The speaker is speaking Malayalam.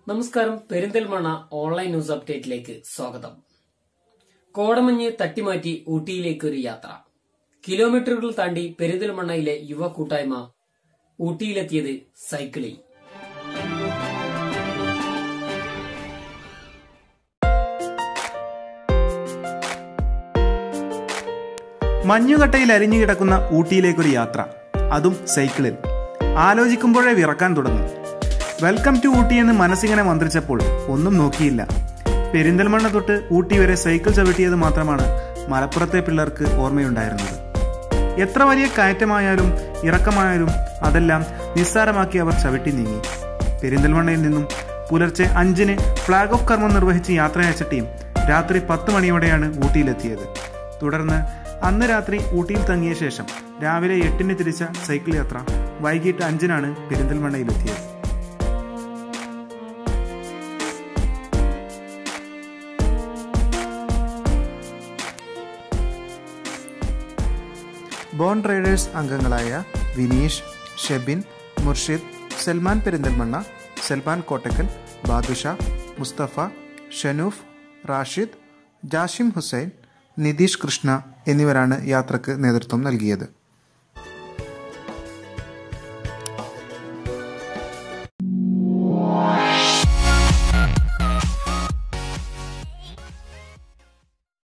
നമസ്കാരം പെരിന്തൽമണ്ണ ഓൺലൈൻ ന്യൂസ് അപ്ഡേറ്റിലേക്ക് സ്വാഗതം കോടമഞ്ഞ് തട്ടിമാറ്റി ഊട്ടിയിലേക്ക് ഒരു യാത്ര കിലോമീറ്ററുകൾ താണ്ടി പെരിന്തൽമണ്ണയിലെ യുവ കൂട്ടായ്മ ഊട്ടിയിലെത്തിയത് സൈക്കിളിൽ മഞ്ഞുകട്ടയിൽ അരിഞ്ഞു കിടക്കുന്ന ഊട്ടിയിലേക്കൊരു യാത്ര അതും സൈക്കിളിൽ ആലോചിക്കുമ്പോഴേ വിറക്കാൻ തുടങ്ങും വെൽക്കം ടു ഊട്ടി എന്ന് മനസ്സിങ്ങനെ മന്ത്രിച്ചപ്പോൾ ഒന്നും നോക്കിയില്ല പെരിന്തൽമണ്ണ തൊട്ട് ഊട്ടി വരെ സൈക്കിൾ ചവിട്ടിയത് മാത്രമാണ് മലപ്പുറത്തെ പിള്ളേർക്ക് ഓർമ്മയുണ്ടായിരുന്നത് എത്ര വലിയ കയറ്റമായാലും ഇറക്കമായാലും അതെല്ലാം നിസ്സാരമാക്കി അവർ ചവിട്ടി നീങ്ങി പെരിന്തൽമണ്ണയിൽ നിന്നും പുലർച്ചെ അഞ്ചിന് ഫ്ലാഗ് ഓഫ് കർമ്മം നിർവഹിച്ച് യാത്രയച്ച ടീം രാത്രി പത്ത് മണിയോടെയാണ് ഊട്ടിയിലെത്തിയത് തുടർന്ന് അന്ന് രാത്രി ഊട്ടിയിൽ തങ്ങിയ ശേഷം രാവിലെ എട്ടിന് തിരിച്ച സൈക്കിൾ യാത്ര വൈകിട്ട് അഞ്ചിനാണ് പെരിന്തൽമണ്ണയിലെത്തിയത് ബോൺ റൈഡേഴ്സ് അംഗങ്ങളായ വിനീഷ് ഷെബിൻ മുർഷിദ് സൽമാൻ പെരിന്തൽമണ്ണ സൽമാൻ കോട്ടക്കൽ ബാദുഷ മുസ്തഫ ഷനൂഫ് റാഷിദ് ജാഷിം ഹുസൈൻ നിതീഷ് കൃഷ്ണ എന്നിവരാണ് യാത്രക്ക് നേതൃത്വം നൽകിയത്